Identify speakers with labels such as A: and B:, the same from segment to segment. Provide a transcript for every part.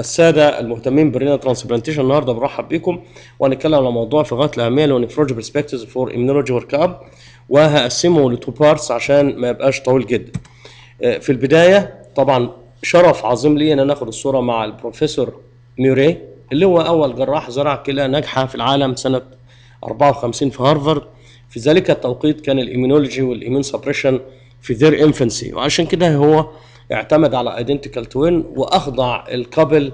A: الساده المهتمين بالرينا ترانسبلانتيشن النهارده برحب بكم وهنتكلم على موضوع في غايه الاهميه اللي هو نفرولوجي برسبكتيفز فور اميونولوجي ورك اب وهقسمه لتو بارتس عشان ما يبقاش طويل جدا. آه، في البدايه طبعا شرف عظيم لي ان انا اخد الصوره مع البروفيسور ميوري اللي هو اول جراح زراعه كلى ناجحه في العالم سنه 54 في هارفارد في ذلك التوقيت كان الاميونولوجي والاميون سبريشن في ذير انفنسي وعشان كده هو اعتمد على ايدنتيكال توين واخضع الكابل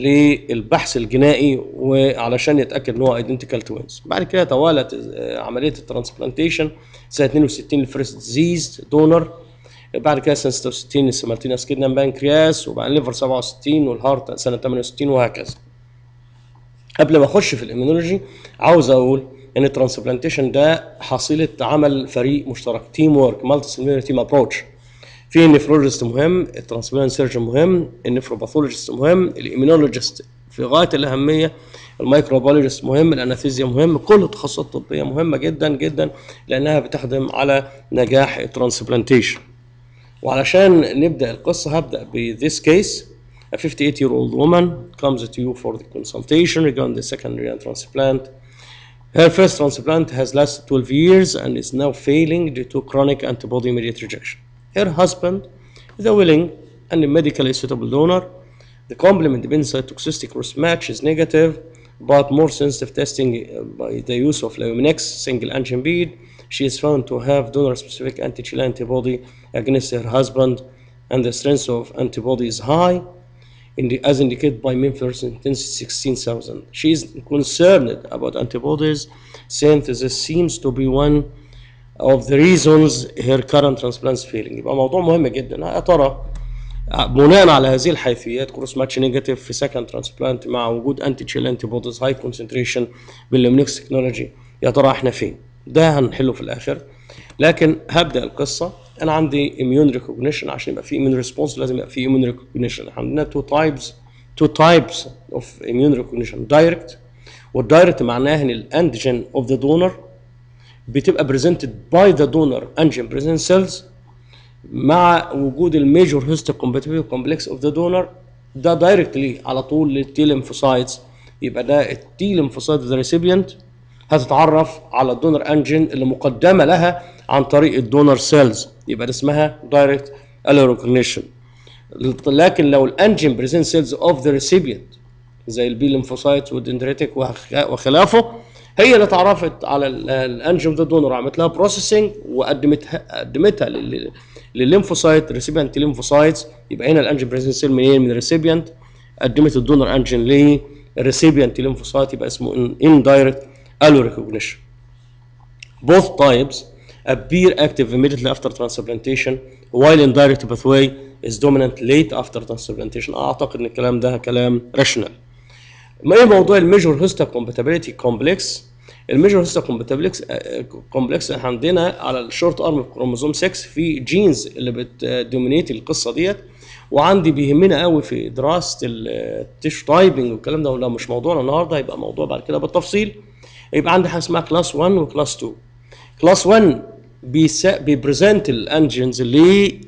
A: للبحث الجنائي وعلشان يتاكد ان هو ايدنتيكال توينز بعد كده توالت آه، عمليه الترانسبلانتيشن سنه 62 الفيرست ديزيز دونر بعد كده سنه 66 السمالتينس كيدنا بانكرياس وبعدين ليفر 67 والهارت سنه 68 وهكذا قبل ما اخش في الاميونولوجي عاوز اقول ان الترانسبلانتيشن ده حصيله عمل فريق مشترك تيم ورك مالتي سيلولار تيم ابروتش في النفرولوجيست مهم الترانسبلانت سيرجن مهم النفروباثولوجيست مهم الاميونولوجيست في غايه الاهميه الميكروبيولوجيست مهم الانستيزيا مهم كل التخصصات الطبيه مهمه جدا جدا لانها بتخدم على نجاح الترانسبلانتيشن وعلشان نبدا القصه هبدا ب this case a 58 year old woman comes to you for the consultation regarding the second renal transplant Her first transplant has lasted 12 years and is now failing due to chronic antibody mediated rejection. Her husband is a willing and medically suitable donor. The complement dependent cytotoxicity cross match is negative, but more sensitive testing uh, by the use of Luminex single antigen bead. She is found to have donor specific anti chill antibody against her husband, and the strength of antibody is high indi- as indicated by Memphis intensity 16,000. She is concerned about antibodies since this seems to be one of the reasons her current transplants failing. يبقى موضوع مهم جدا يا ترى بناء على هذه الحيثيات كروس ماتش نيجاتيف في سكند ترانسبلانت مع وجود انتي تشيل انتي بوديز هاي كونسنتريشن باللومنكس تكنولوجي يا ترى احنا فين؟ ده هنحله في الاخر لكن هبدا القصه انا عندي اميون ريكوجنيشن عشان يبقى في اميون ريسبونس لازم يبقى في اميون ريكوجنيشن عندنا تو تايبس تو تايبس اوف اميون ريكوجنيشن دايركت والدايركت معناه ان الانتيجين اوف ذا دونر بتبقى بريزنتد باي ذا دونر انجين بريزنت سيلز مع وجود الميجور هيستو كومباتيبل كومبلكس اوف ذا دونر ده دايركتلي على طول للتي ليمفوسايتس يبقى ده التي ليمفوسايت ذا ريسيبيانت هتتعرف على الدونر انجين اللي مقدمه لها عن طريق الدونر سيلز يبقى ده اسمها دايركت الوريكوجنيشن لكن لو الانجين بريزنت سيلز اوف ذا ريسيبيانت زي البي ليمفوسايت والدندريتك وخلافه هي اللي اتعرفت على الانجين اوف ذا دونر عملت لها بروسيسنج وقدمتها قدمتها لل- للليمفوسايت ريسيبيانت ليمفوسايتس يبقى هنا الانجين بريزنت سيل منين من الريسيبيانت قدمت الدونر انجين للريسيبيانت ليمفوسايت يبقى اسمه indirect allorecognition both types appear active immediately after transplantation while indirect pathway is dominant late after transplantation اعتقد ان الكلام ده كلام rational ما ايه موضوع الميجور هيستا كومباتيبيليتي كومبلكس الميجور هيستا كومباتيبلكس كومبلكس احنا عندنا على الشورت ارم كروموزوم 6 في جينز اللي بتدومينيت القصه ديت وعندي بيهمنا قوي في دراسه التيشو تايبنج والكلام ده ولا مش موضوعنا النهارده هيبقى موضوع بعد كده بالتفصيل يبقى عندي حاجه اسمها كلاس 1 وكلاس 2 كلاس 1 بيبريزنت الانجنز اللي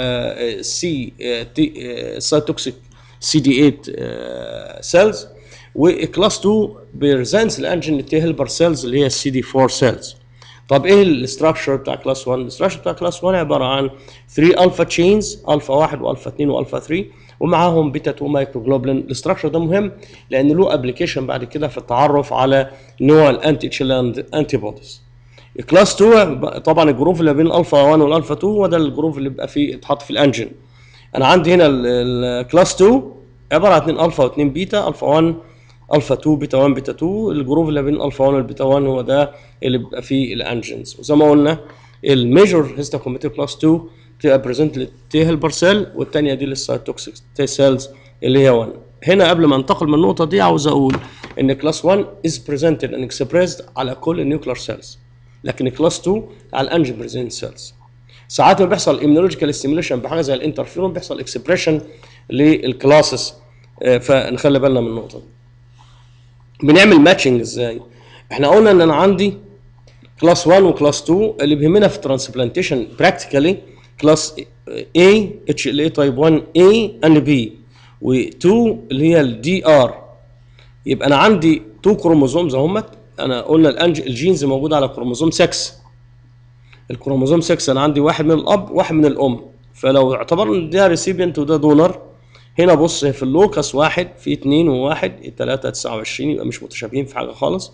A: سي سايتوكسيك سي دي 8 سيلز وكلاس 2 بيرزنتس الانجن تي هيلبر سيلز اللي هي السي دي 4 سيلز طب ايه الاستراكشر بتاع كلاس 1 الاستراكشر بتاع كلاس 1 عباره عن 3 الفا تشينز الفا 1 والفا 2 والفا 3 ومعاهم بيتا 2 مايكروجلوبلين الاستراكشر ده مهم لان له ابلكيشن بعد كده في التعرف على نوع الانتي تشيلاند انتي بوديز كلاس 2 طبعا الجروف اللي بين الالفا 1 والالفا 2 هو ده الجروف اللي بيبقى فيه اتحط في الانجن انا عندي هنا الكلاس 2 عباره عن 2 الفا و2 بيتا الفا 1 الفا 2 بيتا 1 بيتا 2 الجروف اللي بين الفا 1 والبيتا 1 هو ده اللي بيبقى فيه الانجنز وزي ما قلنا الميجور هيستا كومبيتيف كلاس 2 بتبقى بريزنت للتي هيلبر سيل والثانيه دي للسايتوكسيك تي سيلز اللي هي 1 هنا قبل ما انتقل من النقطه دي عاوز اقول ان كلاس 1 از بريزنتد اند اكسبريسد على كل النيوكلير سيلز لكن كلاس 2 على الانجن بريزنت سيلز ساعات ما بيحصل اميونولوجيكال ستيميوليشن بحاجه زي الانترفيرون بيحصل اكسبريشن للكلاسز فنخلي بالنا من النقطه دي بنعمل ماتشنج ازاي احنا قلنا ان انا عندي كلاس 1 وكلاس 2 اللي بيهمنا في الترانسبلانتيشن براكتيكالي كلاس A اتش ال اي تايب 1 A and B و2 اللي هي الدي ار يبقى انا عندي تو كروموزومز اهمت انا قلنا الأنج... الجينز موجوده على كروموزوم 6 الكروموزوم 6 انا عندي واحد من الاب واحد من الام فلو اعتبرنا ان ده ريسيبينت وده دونر هنا بص في اللوكس واحد في 2 وواحد 3 29 يبقى مش متشابهين في حاجه خالص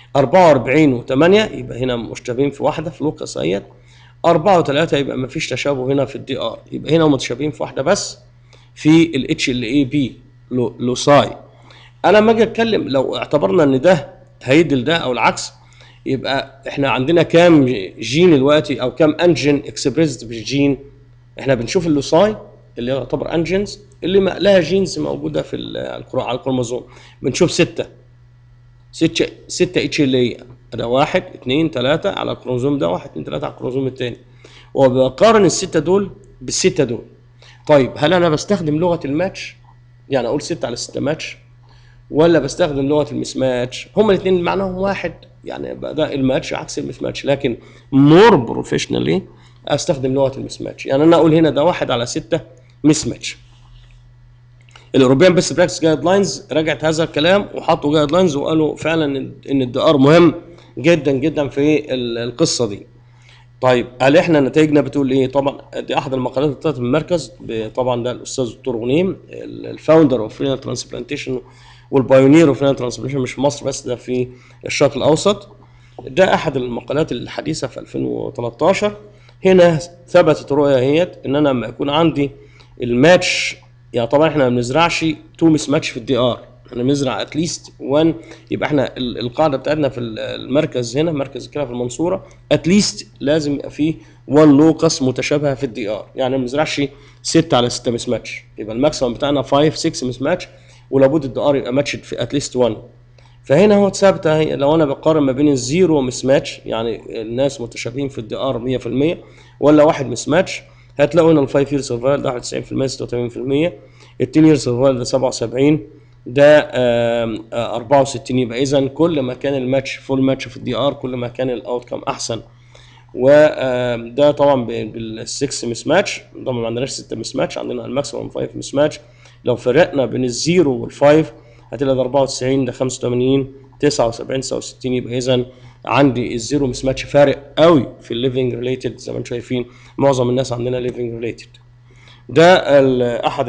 A: 44 و8 يبقى هنا مشتبهين في واحده في لوكس اهيت 4 و3 يبقى ما فيش تشابه هنا في الدي ار يبقى هنا متشابهين في واحده بس في الاتش ال اي بي لوساي انا لما اجي اتكلم لو اعتبرنا ان ده هيدي لده او العكس يبقى احنا عندنا كام جين دلوقتي او كام انجن اكسبريسد بالجين احنا بنشوف اللوساي اللي يعتبر انجنز اللي ما لها جينز موجوده في على الكروموزوم بنشوف سته ستة ستة اتش ال اي ده واحد اثنين ثلاثة على الكروموزوم ده واحد اثنين ثلاثة على الكروموزوم الثاني وبقارن الستة دول بالستة دول طيب هل انا بستخدم لغة الماتش يعني اقول ستة على ستة ماتش ولا بستخدم لغة المس ماتش هما الاثنين معناهم واحد يعني ده الماتش عكس المس ماتش لكن مور بروفيشنالي استخدم لغة المس ماتش يعني انا اقول هنا ده واحد على ستة مس ماتش الاوروبيان بيست براكتس جايد لاينز رجعت هذا الكلام وحطوا جايد لاينز وقالوا فعلا ان الدي ار مهم جدا جدا في القصه دي. طيب هل احنا نتائجنا بتقول ايه؟ طبعا دي احد المقالات اللي طلعت من المركز طبعا ده الاستاذ دكتور غنيم الفاوندر اوف رينال ترانسبلانتيشن والبايونير اوف رينال ترانسبلانتيشن مش في مصر بس ده في الشرق الاوسط. ده احد المقالات الحديثه في 2013 هنا ثبتت رؤيه اهيت ان انا لما يكون عندي الماتش يعني طبعا احنا ما بنزرعش تو مس ماتش في الدي ار احنا بنزرع اتليست 1 يبقى احنا القاعده بتاعتنا في المركز هنا مركز كده في المنصوره اتليست لازم يبقى فيه 1 لوكس متشابهه في الدي ار يعني ما بنزرعش 6 على 6 مس ماتش يبقى الماكسيمم بتاعنا 5 6 مس ماتش ولابد الدي ار يبقى ماتشد في اتليست 1 فهنا هو ثابته لو انا بقارن ما بين الزيرو مس ماتش يعني الناس متشابهين في الدي ار 100% ولا واحد مس ماتش هتلاقوا هنا ال 5 يير سرفايفل ده 91% 86% ال 10 يير سرفايفل ده 77 ده 64 يبقى اذا كل ما كان الماتش فول ماتش في الدي ار كل ما كان الاوت كام احسن وده طبعا بالسكس مس ماتش طبعا ما عندناش 6 مس ماتش عندنا الماكسيموم 5 مس ماتش لو فرقنا بين الزيرو والفايف هتلاقي ده 94 ده 85 79 69 يبقى اذا عندي الزيرو مس ماتش فارق قوي في الليفنج ريليتد زي ما انتم شايفين معظم الناس عندنا ليفنج ريليتد ده احد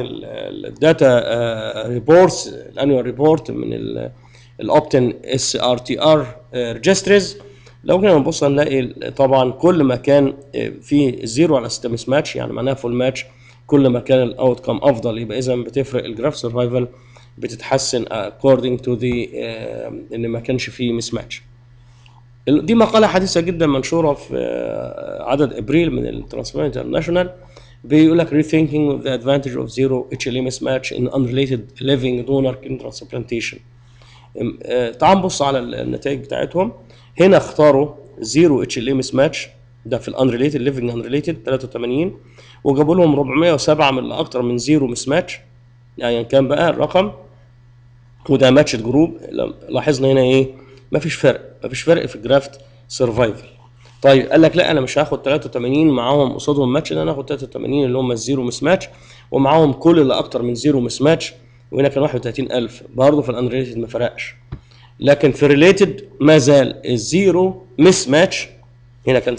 A: الداتا ريبورتس الانوال ريبورت من الاوبتن اس ار تي ار ريجسترز لو جينا نبص هنلاقي طبعا كل ما كان في زيرو على 6 مس ماتش يعني معناها فول ماتش كل ما كان الاوت كام افضل يبقى اذا بتفرق الجراف سرفايفل بتتحسن according to the uh, ان ما كانش فيه مس ماتش دي مقالة حديثة جدا منشورة في عدد ابريل من الترانسبلانت انترناشونال بيقول لك rethinking the advantage of zero HLA mismatch in unrelated living donor kidney transplantation. تعال نبص على النتائج بتاعتهم هنا اختاروا زيرو HLA mismatch ده في الانريليتد ليفنج انريليتد 83 وجابوا لهم 407 من اكتر من زيرو mismatch يعني كان بقى الرقم وده ماتشد جروب لاحظنا هنا ايه مفيش فرق مفيش فرق في الجرافت سرفايفل طيب قال لك لا انا مش هاخد 83 معاهم قصادهم ماتش انا هاخد 83 اللي هم الزيرو مس ماتش ومعاهم كل اللي اكتر من زيرو مس ماتش وهنا كان 31000 برضه في الانريليتد ما فرقش لكن في ريليتد ما زال الزيرو مس ماتش هنا كان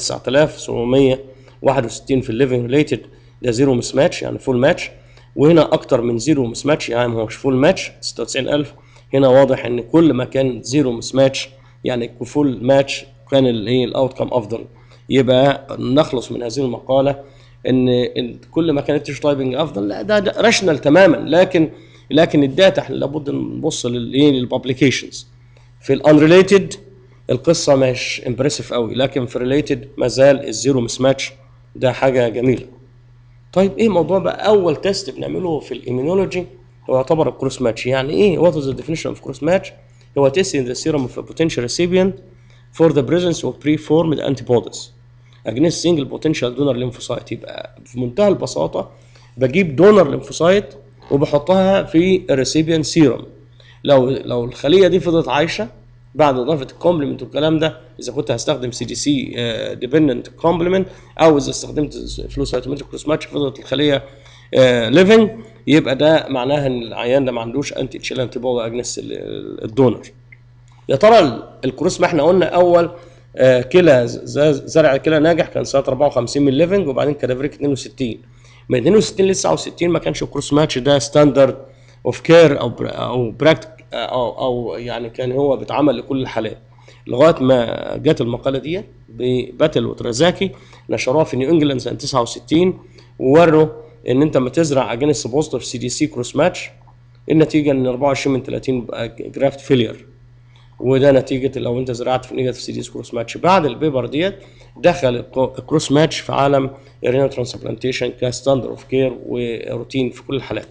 A: 9761 في الليفنج ريليتد ده زيرو مس ماتش يعني فول ماتش وهنا اكتر من زيرو مس ماتش يعني هو مش فول ماتش 96000 هنا واضح ان كل ما كان زيرو مس ماتش يعني فول ماتش كان الايه الاوت كام افضل يبقى نخلص من هذه المقاله ان كل ما كانت التيشو تايبنج افضل لا ده, ده راشنال تماما لكن لكن الداتا احنا لابد نبص للايه للبابليكيشنز في الانريليتد القصه مش امبرسيف قوي لكن في ريليتد ما زال الزيرو مس ماتش ده حاجه جميله طيب ايه موضوع بقى اول تيست بنعمله في الايمينولوجي هو يعتبر الكروس ماتش يعني ايه وات از ذا ديفينيشن اوف كروس ماتش هو testing the serum of a potential recipient for the presence of preformed antibodies against single potential donor lymphocyte يبقى في منتهى البساطة بجيب دونر ليمفوسايت وبحطها في الريسيبيان سيروم لو لو الخلية دي فضلت عايشة بعد اضافه الكومبلمنت والكلام ده اذا كنت هستخدم سي دي سي ديبندنت كومبلمنت او اذا استخدمت فلو سايتومتريك كروس ماتش فضلت الخليه ليفنج يبقى ده معناها ان العيان ده ما عندوش انتي اتش ال انتي بودي اجنست الدونر يا ترى ال- الكروس ما احنا قلنا اول آه، كلى ز- زرع كلى ناجح كان سنه 54 من ليفنج وبعدين كادافريك 62 من 62 ل 69 ما كانش الكروس ماتش ده ستاندرد اوف كير او بر- او براكتيك او او يعني كان هو بيتعمل لكل الحالات لغايه ما جت المقاله دي بباتل وترازاكي نشروها في نيو انجلاند سنه 69 ووروا ان انت لما تزرع اجنس بوزيتيف سي دي سي كروس ماتش النتيجه ان 24 من 30 بقى جرافت فيلير وده نتيجه لو انت زرعت في نيجاتيف سي دي كروس ماتش بعد البيبر ديت دخل الكو- الكروس ماتش في عالم الرينا ترانسبلانتيشن كستاندر اوف كير وروتين في كل الحالات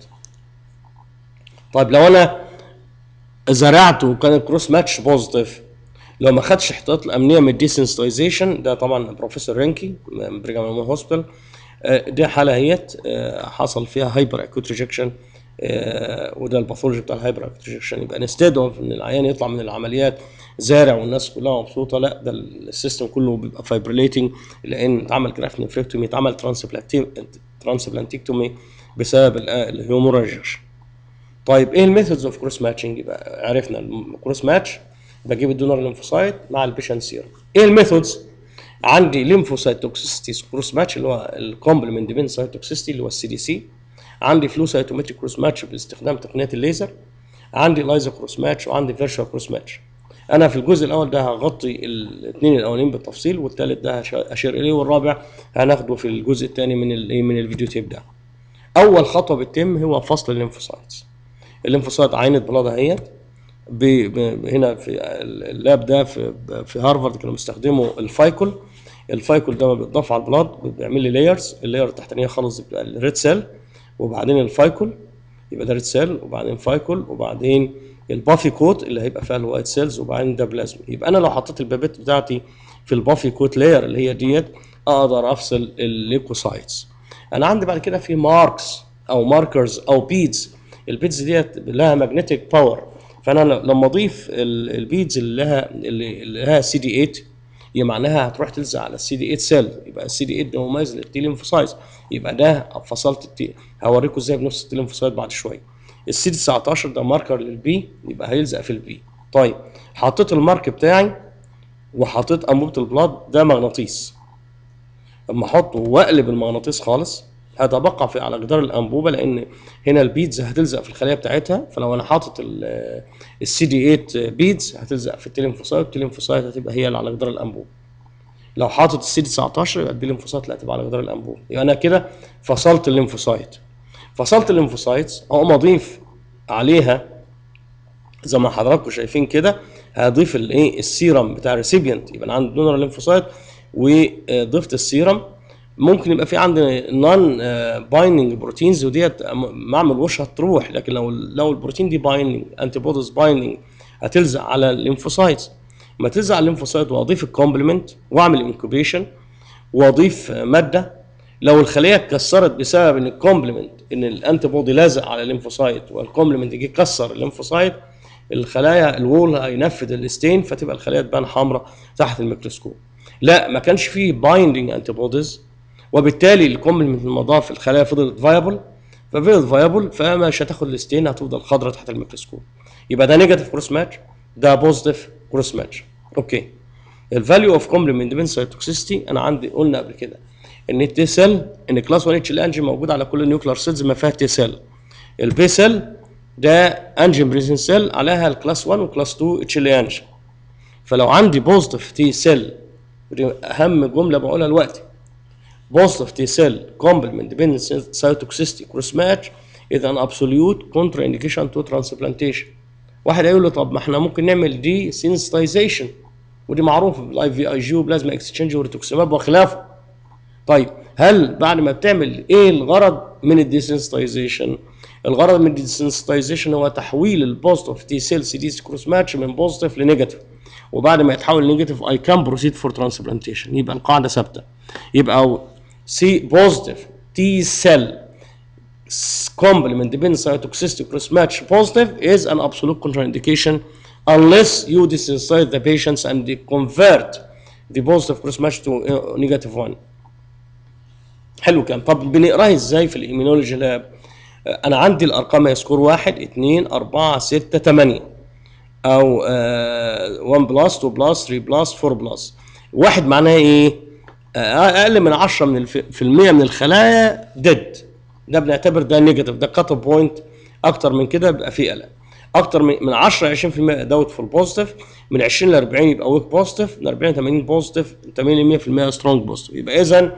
A: طيب لو انا زرعت وكان الكروس ماتش بوزيتيف لو ما خدش احتياطات الامنيه من الديسنسيتايزيشن ده طبعا بروفيسور رينكي من بريغام وومن هوسبيتال آه، دي حاله هيت آه، حصل فيها هايبر اكوت ريجكشن وده الباثولوجي بتاع الهايبر اكوت ريجكشن يبقى انستيد اوف ان العيان يطلع من العمليات زارع والناس كلها مبسوطه لا ده السيستم كله بيبقى فايبريليتنج لان اتعمل جرافت نفريكتومي اتعمل ترانسبلانتيكتومي بسبب الهيومورال ريجكشن طيب ايه الميثودز اوف كروس ماتشنج يبقى عرفنا الكروس ماتش بجيب الدونر ليمفوسايت مع البيشنت سيرم ايه الميثودز عندي ليمفوسايت توكسيستي كروس ماتش اللي هو الكومبلمنت بين سايت توكسيستي اللي هو السي دي سي عندي فلو سايتومتريك كروس ماتش باستخدام تقنيه الليزر عندي لايزا كروس ماتش وعندي فيرشوال كروس ماتش انا في الجزء الاول ده هغطي الاثنين الاولين بالتفصيل والثالث ده هش- هشير اليه والرابع هناخده في الجزء الثاني من ال من الفيديو تيب ده اول خطوه بتتم هو فصل الليمفوسايتس الليمفوسايت عينه بلاد اهيت ب- ب- هنا في اللاب ده في في هارفارد كانوا بيستخدموا الفايكول الفايكول ده بيتضاف على البلاد بيعمل لي لايرز اللاير التحتانيه خالص بتبقى الريد سيل وبعدين الفايكول يبقى ده ريد سيل وبعدين فايكول وبعدين البافي كوت اللي هيبقى فيها الوايت سيلز وبعدين ده بلازما يبقى انا لو حطيت البابيت بتاعتي في البافي كوت لاير اللي هي ديت اقدر افصل الليكوسايتس انا عندي بعد كده في ماركس او ماركرز او بيدز البيدز ديت لها ماجنتيك باور فانا ل- لما اضيف ال- البيدز اللي لها اللي اللي لها سي دي 8 هي معناها هتروح تلزق على السي دي 8 سيل يبقى السي دي 8 ده مميز للتي ليمفوسايتس يبقى ده فصلت التي هوريكم ازاي بنفس التي ليمفوسايت بعد شويه السي دي 19 ده ماركر للبي يبقى هيلزق في البي طيب حطيت المارك بتاعي وحطيت انبوبه البلاد ده مغناطيس لما احطه واقلب المغناطيس خالص هتبقى في على جدار الانبوبه لان هنا البيدز هتلزق في الخليه بتاعتها فلو انا حاطط السي دي 8 بيدز هتلزق في التليمفوسايت التليمفوسايت هتبقى هي اللي على جدار الانبوبه لو حاطط السي دي 19 يبقى دي الليمفوسايت اللي هتبقى على جدار الانبوبه يبقى انا كده فصلت الليمفوسايت فصلت الليمفوسايت اقوم اضيف عليها زي ما حضراتكم شايفين كده هضيف الايه السيرم بتاع الريسيبيانت يبقى انا عندي دونر ليمفوسايت وضفت السيرم ممكن يبقى في عندي نون بايندنج بروتينز وديت مع الوش هتروح لكن لو لو البروتين دي بايندنج انتي بوديز بايندنج هتلزق على الليمفوسايتس ما تلزق على الليمفوسايت واضيف الكومبلمنت واعمل انكوبيشن واضيف ماده لو الخليه اتكسرت بسبب ان الكومبلمنت ان الانتي بودي لازق على الليمفوسايت والكومبلمنت جه كسر الليمفوسايت الخلايا الوول هينفذ الستين فتبقى الخلايا تبان حمراء تحت الميكروسكوب لا ما كانش فيه بايندنج انتي بوديز وبالتالي الكومبلمنت المضاف الخلايا فضلت فايبل ففضلت فايبل فمش هتاخد الستين هتفضل خضراء تحت الميكروسكوب يبقى ده نيجاتيف كروس ماتش ده بوزيتيف كروس ماتش اوكي الفاليو اوف كومبلمنت بين سايتوكسيستي انا عندي قلنا قبل كده ان التي سيل ان كلاس 1 اتش ال انجين موجود على كل النيوكلير سيلز ما فيها تي سيل البي سيل ده انجين بريزن سيل عليها الكلاس 1 وكلاس 2 اتش ال انجين فلو عندي بوزيتيف تي سيل ودي اهم جمله بقولها دلوقتي positive T cell complement dependent cytotoxicity cross match is an absolute contraindication to transplantation. واحد هيقول له طب ما احنا ممكن نعمل دي sensitization ودي معروفه بالاي في اي جي وبلازما اكسشينج وريتوكسيماب وخلافه. طيب هل بعد ما بتعمل ايه الغرض من الديسنسيتايزيشن؟ الغرض من الديسنسيتايزيشن هو تحويل البوزيتيف تي سيل سي دي كروس ماتش من بوزيتيف لنيجاتيف وبعد ما يتحول لنيجاتيف اي كان بروسيد فور ترانسبلانتيشن يبقى القاعده ثابته يبقى سي بوزيتيف تي سيل complement dependent cytotoxicity cross match positive is an absolute contraindication unless you desensitize the patients and they convert the positive cross match to uh, negative one. حلو كان طب بنقراها ازاي في الايمينولوجي لاب؟ انا عندي الارقام هي سكور 1 2 4 6 8 او آه 1 بلس 2 بلس 3 بلس 4 بلس واحد معناها ايه آه، اقل من 10 من الف... في المية من الخلايا ديد ده بنعتبر ده نيجاتيف ده كات بوينت اكتر من كده بيبقى فيه قلق اكتر من من 10 ل 20% دوت في البوزيتيف من 20 ل 40 يبقى ويك بوزيتيف من 40 ل 80 بوزيتيف 80 ل 100% سترونج بوزيتيف يبقى اذا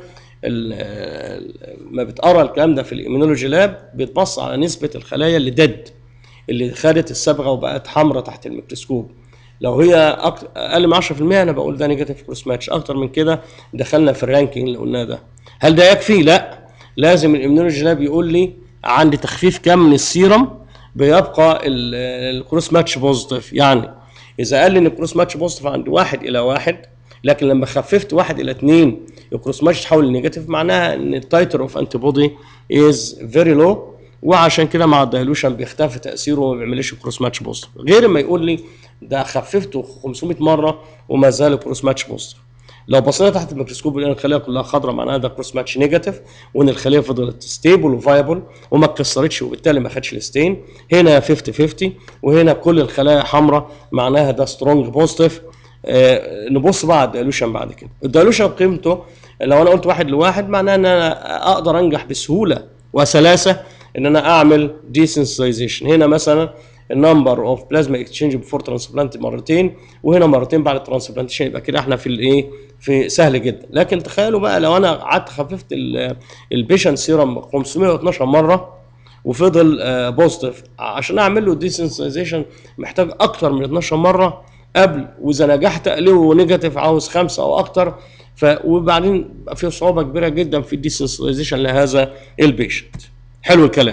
A: ما بتقرا الكلام ده في الايمينولوجي لاب بيتبص على نسبه الخلايا اللي ديد اللي خدت الصبغه وبقت حمراء تحت الميكروسكوب لو هي أك- اقل من 10% انا بقول ده نيجاتيف كروس ماتش اكتر من كده دخلنا في الرانكينج اللي قلناه ده هل ده يكفي لا لازم الاميونولوجي لاب يقول لي عندي تخفيف كام من السيرم بيبقى ال- الكروس ماتش بوزيتيف يعني اذا قال لي ان الكروس ماتش بوزيتيف عند واحد الى واحد لكن لما خففت واحد الى اثنين الكروس ماتش تحول لنيجاتيف معناها ان التايتر اوف انتي بودي از فيري لو وعشان كده مع الدايلوشن بيختفي تاثيره وما بيعملش كروس ماتش بوزيتيف غير ما يقول لي ده خففته 500 مره وما زال كروس ماتش بوزيتيف لو بصينا تحت الميكروسكوب لقينا الخليه كلها خضراء معناها ده كروس ماتش نيجاتيف وان الخليه فضلت ستيبل وفايبل وما اتكسرتش وبالتالي ما خدش الستين هنا 50 50 وهنا كل الخلايا حمراء معناها ده سترونج بوزيتيف آه نبص بقى على الدايلوشن بعد كده الدايلوشن قيمته لو انا قلت واحد لواحد معناه ان انا اقدر انجح بسهوله وسلاسه ان انا اعمل desensitization هنا مثلا النمبر اوف بلازما اكسشينج بفور ترانسبلانت مرتين وهنا مرتين بعد الترانسبلانتيشن يبقى كده احنا في الايه في سهل جدا لكن تخيلوا بقى لو انا قعدت خففت البيشنت سيرم 512 مره وفضل بوزيتيف عشان اعمل له ديسنسيزيشن محتاج اكتر من 12 مره قبل واذا نجحت اقلبه نيجاتيف عاوز خمسه او اكتر ف وبعدين بقى في صعوبه كبيره جدا في الديسنسيزيشن لهذا البيشنت حلو الكلام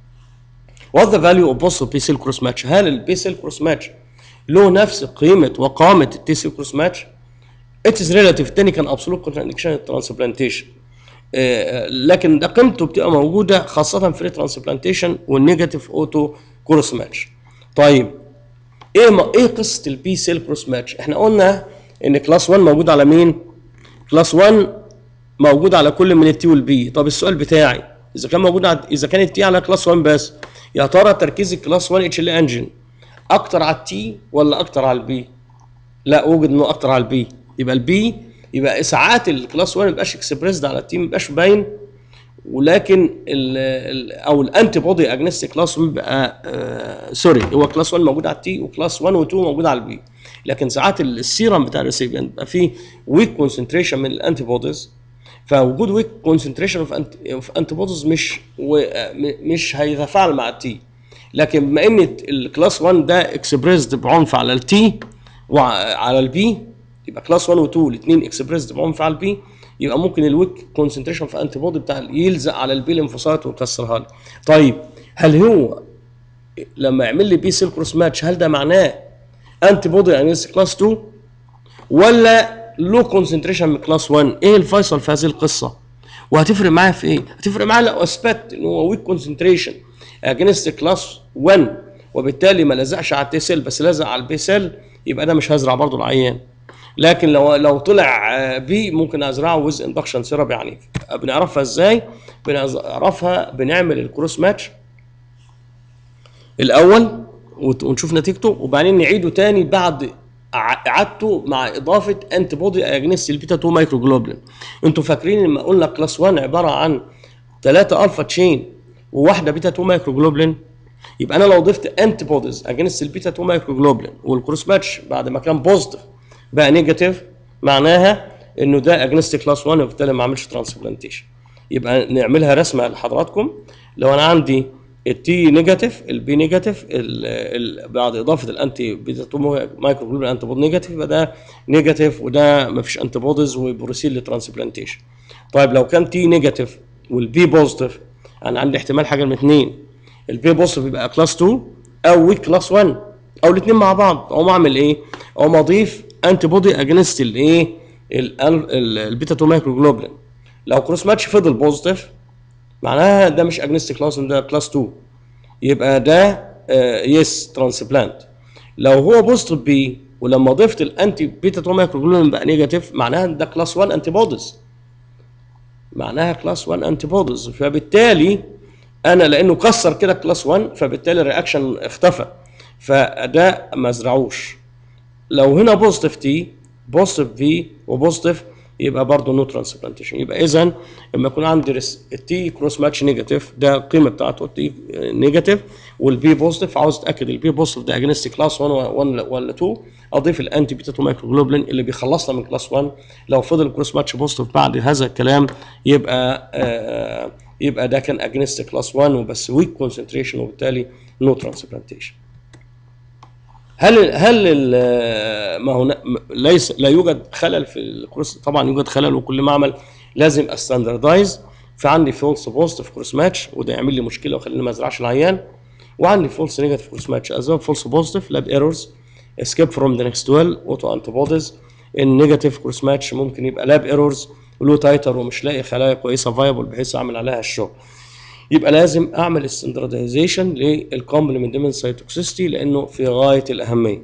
A: What the value of possible بيسيل كروس ماتش هل البيسيل كروس ماتش له نفس قيمه وقامه التيسيل كروس ماتش It is relative التاني كان absolute contradiction transplantation آه، لكن ده قيمته بتبقى موجوده خاصه في الترانسبلانتيشن والنيجاتيف اوتو كروس ماتش طيب ايه ما ايه قصه البي سيل كروس ماتش احنا قلنا ان كلاس 1 موجود على مين كلاس 1 موجود على كل من التي والبي طب السؤال بتاعي اذا كان موجود على اذا كان التي على كلاس 1 بس يا ترى تركيز الكلاس 1 اتش ال انجن اكتر على التي ولا اكتر على البي لا وجد انه اكتر على البي يبقى البي يبقى ساعات الكلاس 1 ما يبقاش اكسبريسد على التي ما يبقاش باين ولكن ال ال او الانتي بودي اجنست كلاس 1 بيبقى آه سوري هو كلاس 1 موجود على التي وكلاس 1 و2 موجود على البي لكن ساعات السيرم بتاع الريسيبيانت بيبقى فيه ويك كونسنتريشن من الانتي بوديز فوجود ويك كونسنتريشن اوف انتي بوديز مش و- م- مش هيتفاعل مع التي لكن بما ان الكلاس 1 ده اكسبريسد بعنف على التي وعلى البي يبقى كلاس 1 و2 الاثنين اكسبريسد بعنف على البي يبقى ممكن الويك كونسنتريشن في انتي بودي بتاع يلزق على البي ليمفوسايت ويكسرها لي طيب هل هو لما يعمل لي بي سيل كروس ماتش هل ده معناه انتي بودي اجنست كلاس 2 ولا لو كونسنتريشن من كلاس 1 ايه الفيصل في هذه القصه وهتفرق معايا في ايه هتفرق معايا لو اثبت ان هو ويك كونسنتريشن اجنست كلاس 1 وبالتالي ما لزقش على التي سيل بس لزق على البي سيل يبقى ده مش هزرع برضه العيان لكن لو لو طلع آه، بي ممكن ازرعه ويز اندكشن سيرب يعني بنعرفها ازاي بنعرفها بنعمل الكروس ماتش الاول وت- ونشوف نتيجته وبعدين نعيده تاني بعد ع- اعادته مع اضافه انتي بودي اجنست البيتا 2 مايكرو جلوبلين انتوا فاكرين لما قلنا كلاس 1 عباره عن 3 الفا تشين وواحده بيتا 2 مايكرو جلوبلين يبقى انا لو ضفت انتي بوديز اجنست البيتا 2 مايكرو جلوبلين والكروس ماتش بعد ما كان بوزيتيف بقى نيجاتيف معناها انه ده اجنست كلاس 1 وبالتالي ما عملش ترانسبلانتيشن يبقى نعملها رسمه لحضراتكم لو انا عندي التي نيجاتيف البي نيجاتيف ال- ال- بعد اضافه الانتي بيتا 2 مايكرو جلوبلين انتي بود نيجاتيف يبقى ده نيجاتيف وده ما فيش انتي بوديز وبروسيل لترانسبلانتيشن طيب لو كان تي نيجاتيف والبي بوزيتيف انا عندي احتمال حاجه من اثنين البي بوزيتيف يبقى كلاس 2 او ويك كلاس 1 او الاثنين مع بعض اقوم اعمل ايه؟ اقوم اضيف انتي بودي اجينست الايه؟ ال- ال- البيتا 2 مايكرو جلوبلين لو كروس ماتش فضل بوزيتيف معناها ده مش اجنست كلاس ده كلاس 2 يبقى ده يس ترانسبلانت لو هو بوزيتيف بي ولما ضفت الانتي بيتا 2 مايكرو جلوبلين بقى نيجاتيف معناها ده كلاس 1 انتي بوديز معناها كلاس 1 انتي بوديز فبالتالي انا لانه كسر كده كلاس 1 فبالتالي الرياكشن اختفى فده ما زرعوش لو هنا بوزيتيف تي بوزيتيف في وبوزيتيف يبقى برضه نو ترانسبلانتيشن يبقى اذا لما يكون عندي التي كروس ماتش نيجاتيف ده القيمه بتاعته التي نيجاتيف والبي بوزيتيف عاوز اتاكد البي بوزيتيف ده اجنست كلاس 1 ولا 2 اضيف الانتي بيتا 2 مايكروجلوبلين اللي بيخلصنا من كلاس 1 لو فضل كروس ماتش بوزيتيف بعد هذا الكلام يبقى آه يبقى ده كان اجنست كلاس 1 وبس ويك كونسنتريشن وبالتالي نو ترانسبلانتيشن هل هل ما هنا ليس لا يوجد خلل في الكروس طبعا يوجد خلل وكل معمل لازم استاندردايز فعندي فولس بوزيتيف كروس ماتش وده يعمل لي مشكله ويخليني ما ازرعش العيان وعندي فولس نيجاتيف كروس ماتش اسباب فولس بوزيتيف لاب ايرورز اسكيب فروم ذا نكست ويل اوتو انتي بوديز النيجاتيف كروس ماتش ممكن يبقى لاب ايرورز ولو تايتر ومش لاقي خلايا كويسه فايبل بحيث اعمل عليها الشغل يبقى لازم اعمل استندردايزيشن للكومبلمنت ديمن سايتوكسيستي لانه في غايه الاهميه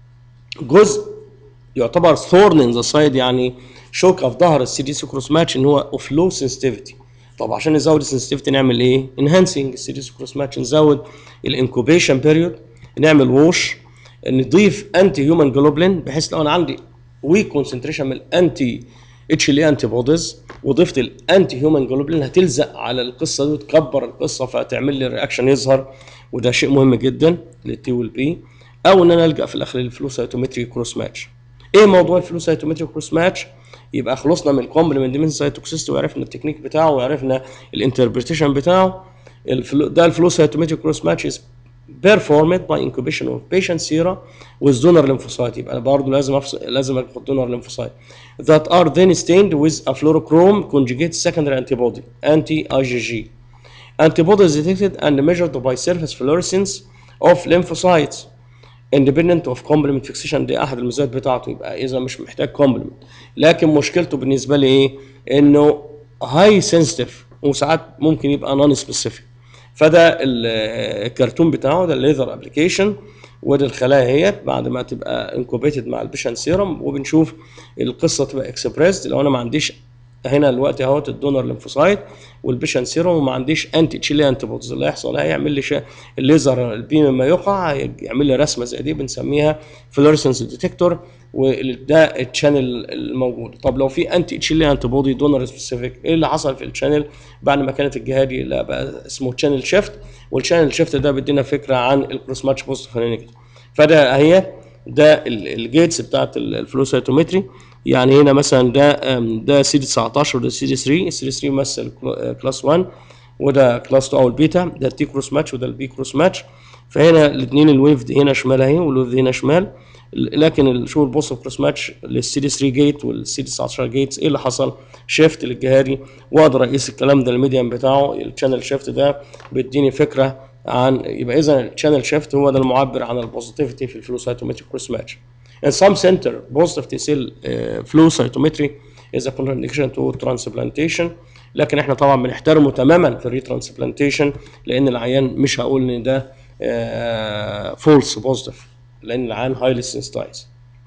A: جزء يعتبر ثورن ان ذا سايد يعني شوكه في ظهر السي دي سي كروس ماتش ان هو اوف لو سنسيتيفيتي طب عشان نزود السنسيتيفيتي نعمل ايه؟ انهانسنج السي دي سي كروس ماتش نزود الانكوبيشن بيريود نعمل ووش نضيف انتي هيومن جلوبلين بحيث لو انا عندي ويك كونسنتريشن من الانتي اتش ال انتي بوديز وضفت الانتي هيومن جلوبلين هتلزق على القصه دي وتكبر القصه فتعمل لي الرياكشن يظهر وده شيء مهم جدا للتي والبي او ان انا الجا في الاخر للفلوسايتومتري كروس ماتش ايه موضوع الفلوسايتومتري كروس ماتش يبقى خلصنا من الكومبلمنت ديمن سايتوكسيستي وعرفنا التكنيك بتاعه وعرفنا الانتربريتيشن بتاعه الفلو ده الفلوسايتومتري كروس ماتش is performed by incubation of patient sera with donor lymphocyte يبقى برضه لازم أفصل لازم اخد donor lymphocyte that are then stained with a fluorochrome conjugate secondary antibody anti IgG antibodies detected and measured by surface fluorescence of lymphocytes independent of complement fixation دي احد الميزات بتاعته يبقى اذا مش محتاج complement لكن مشكلته بالنسبه لي ايه انه هاي سنسيتيف وساعات ممكن يبقى نون سبيسيفيك فده الكرتون بتاعه ده الليزر ابلكيشن وده الخلايا هي بعد ما تبقى انكوبيتد مع البيشن سيرم وبنشوف القصه تبقى اكسبريسد لو انا ما عنديش هنا دلوقتي اهوت الدونر ليمفوسايت والبيشن سيرم وما عنديش انتي تشيلي انتي بودز اللي هيحصل هيعمل لي شيء الليزر البيم لما يقع يعمل لي رسمه زي دي بنسميها فلورسنس ديتكتور وده الشانل الموجود طب لو في انتي تشيلي انتي بودي دونر سبيسيفيك ايه اللي حصل في الشانل بعد ما كانت الجهادي لا بقى اسمه شانل شيفت والشانل شيفت ده بيدينا فكره عن الكروس ماتش بوست نيجاتيف فده اهي ده الجيتس بتاعت الفلوسيتومتري يعني هنا مثلا ده ده سي دي 19 وده سي دي 3 السي دي 3 يمثل كلاس 1 وده كلاس 2 او البيتا ده التي كروس ماتش وده البي كروس ماتش فهنا الاثنين الويف دي هنا شمال اهي والويف دي هنا شمال لكن شوف البوست كروس ماتش للسي دي 3 جيت والسي دي 19 جيتس ايه اللي حصل؟ شيفت للجهاري واقدر اقيس الكلام ده الميديان بتاعه الشانل شيفت ده بيديني فكره عن يبقى اذا الشانل شيفت هو ده المعبر عن البوزيتيفيتي في الفلو سايتومتري كروس ماتش. In some center, positive T cell uh, flow cytometry is a contraindication to transplantation لكن احنا طبعا بنحترمه تماما في الريترانسبلانتيشن لان العيان مش هقول ان ده فولس بوزيتيف لان العيان هايلي سنسيتايز.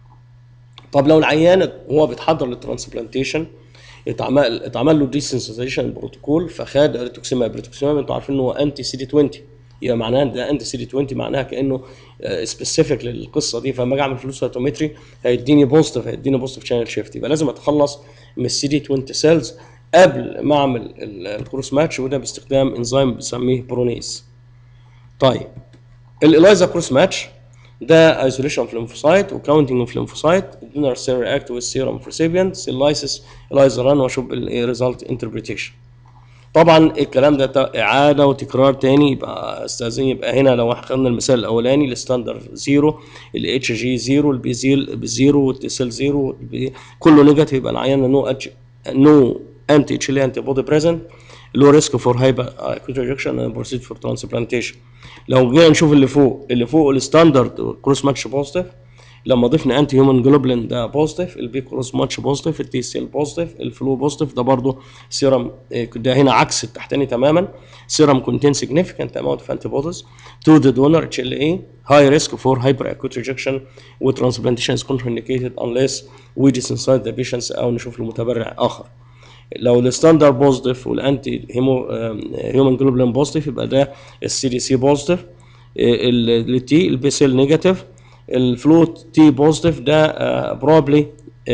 A: طب لو العيان هو بيتحضر للترانسبلانتيشن اتعمل اتعمل له ديسنسيتايزيشن بروتوكول فخد ريتوكسيماب ريتوكسيماب انتوا عارفين ان هو انتي سي دي 20 يبقى معناها ده انتي سي دي 20 معناها كانه سبيسيفيك للقصه دي فلما اجي اعمل فلوس اوتومتري هيديني بوزيتيف هيديني بوزيتيف شانل شيفت يبقى لازم اتخلص من السي دي 20 سيلز قبل ما اعمل الكروس ماتش وده باستخدام انزيم بنسميه برونيز. طيب الاليزا كروس ماتش ده ايزوليشن اوف ليمفوسايت وكاونتنج اوف ليمفوسايت الدونر سيل رياكت وذ سيرم اوف ريسيبيانت سيل لايسيس اليزا ران واشوف الريزلت انتربريتيشن. طبعا الكلام ده اعاده وتكرار تاني يبقى استاذن يبقى هنا لو خدنا المثال الاولاني الستاندر زيرو الاتش جي زيرو البي زيرو بزيرو والتسل زيرو كله نيجاتيف يبقى العيان نو اتش نو انتي اتش انتي بودي بريزنت لو ريسك فور هايبر اكوت ريجكشن اند بروسيد فور ترانسبلانتيشن لو جينا نشوف اللي فوق اللي فوق الستاندرد كروس ماتش بوزيتيف لما ضفنا انتي هيومن جلوبلين ده بوزيتيف البي كروس ماتش بوزيتيف التي سيل بوزيتيف الفلو بوزيتيف ده برضه سيرم ده هنا عكس التحتاني تماما سيرم كونتين significant amount of antibodies to the donor HLA high risk for hyperacute rejection وtransplantation is contraindicated unless we desensitize the patients او نشوف له متبرع اخر لو الستاندرد بوزيتيف والانتي هيمو هيومن جلوبولين بوزيتيف يبقى ده السي دي سي بوزيتيف التي البي سيل نيجاتيف الفلوت تي بوزيتيف ده بروبلي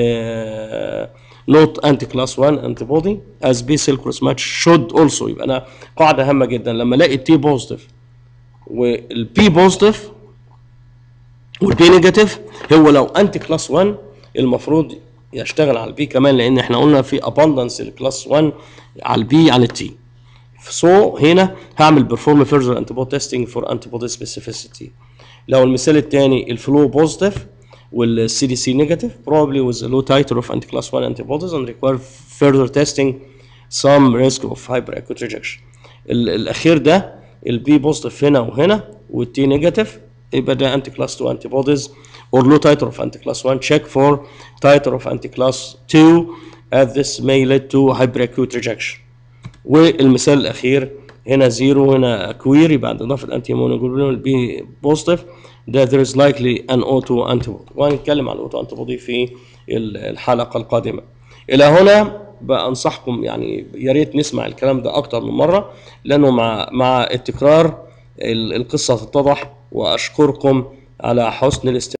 A: نوت انتي كلاس 1 انتي بودي از بي سيل كروس ماتش شود اولسو يبقى انا قاعده هامه جدا لما الاقي التي بوزيتيف والبي بوزيتيف والبي نيجاتيف هو لو انتي كلاس 1 المفروض يشتغل على البي كمان لان احنا قلنا في اباندنس الكلاس 1 على البي عن التي سو so, هنا هعمل بيرفورم فيرذر انتي بودي تيستنج فور انتي بودي سبيسيفيسيتي لو المثال الثاني الفلو بوزيتيف والسي دي سي نيجاتيف probably with a low titer of anti-class 1 antibodies and require further testing some risk of hyperacute rejection. الاخير ده البي بوزيتيف هنا وهنا والتي نيجاتيف يبقى ده انتي كلاس 2 antibodies or low titer of anti-class 1 check for titer of anti-class 2 as this may lead to hyperacute rejection. والمثال الاخير هنا زيرو هنا كويري بعد اضافه انتي مونوجلوبولين البي بوزيتيف ده there is likely an auto antibody وهنتكلم عن الاوتو antibody في الحلقه القادمه الى هنا بانصحكم يعني يا ريت نسمع الكلام ده اكتر من مره لانه مع مع التكرار القصه تتضح واشكركم على حسن الاستماع